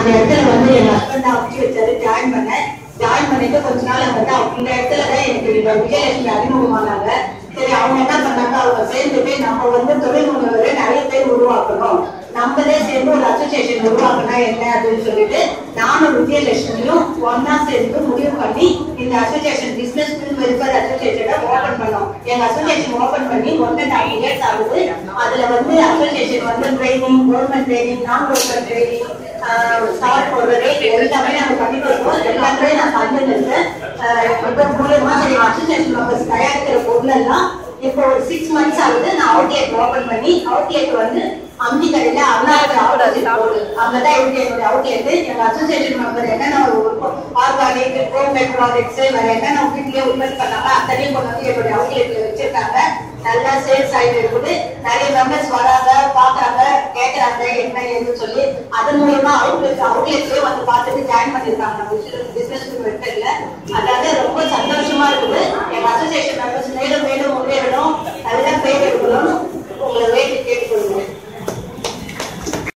அந்த இடத்துல வந்து என் ஹஸ்பண்ட் அப்படி வச்சாரு ஜாயின் பண்ணேன் ஜாயின் பண்ணிட்டு கொஞ்ச நாள் வந்து அவங்க இந்த இடத்துல தான் எனக்கு இந்த விஜயலட்சுமி அறிமுகமானாங்க சரி அவங்க என்ன பண்ணாங்க அவங்க சேர்ந்து போய் நம்ம வந்து தொழில் முனைவரை நிறைய பேர் உருவாக்கணும் நம்மளே சேர்ந்து ஒரு அசோசியேஷன் உருவாக்கினா என்ன அப்படின்னு சொல்லிட்டு நானும் விஜயலட்சுமியும் ஒன்னா சேர்ந்து முடிவு பண்ணி இந்த அசோசியேஷன் பிசினஸ் வெல்ஃபேர் அசோசியேஷனை ஓபன் பண்ணோம் எங்க அசோசியேஷன் ஓபன் பண்ணி ஒன் அண்ட் ஹாஃப் இயர்ஸ் ஆகுது அதுல வந்து அசோசியேஷன் வந்து ட்ரைனிங் கவர்மெண்ட் ட்ரைனிங் நான் கவர்மெண்ட் ட்ரைனிங் ஸ்டார்ட் போடுறது எல்லாமே நாங்க பண்ணிட்டு இருக்கோம் எல்லாத்துலயும் நான் பண்ணிட்டு இருக்கேன் ஆஹ் இப்போ மூலியமா எங்க அசோசியேஷன் மெம்பர்ஸ் தயாரிக்கிற பொருள் எல்லாம் இப்போ ஒரு சிக்ஸ் மந்த்ஸ் ஆகுது நான் அவுட்லெட் ஓபன் பண்ணி அவுட்லெட் வந்து அம்பி கடையில அண்ணாவோட ஆப்போசிட் போகுது அங்கதான் இருக்கு என்னோட அவுட்லெட் எங்க அசோசியேஷன் மெம்பர் என்னென்ன ஆர்கானிக் ஹோம்மேட் ப்ராடக்ட்ஸ் வேற என்னென்ன வீட்லயே உற்பத்தி பண்ணாங்க அத்தனையும் கொண்டு வந்து என்னுடைய அவுட்லெட்ல வச்சிருக்காங்க நல்லா சேல்ஸ் ஆகிட்டு இருக்குது நிறைய மெம்பர்ஸ் வராங்க பாக்குறாங்க கேக்குறாங்க என்ன ஏதுன்னு சொல்லி அதன் மூலியமா அவுட்லெட் அவுட்லெட்லயே வந்து பார்த்துட்டு ஜாயின் பண்ணிருக்காங்க நம்ம பிசினஸ் வெப்சைட்ல அதாவது ரொம்ப சந்தோஷமா இருக்குது எங்க அசோசியேஷன் மெம்பர்ஸ் மேலும் மேலும் முன்னேறணும் நல்லா பேர் எடுக்கணும்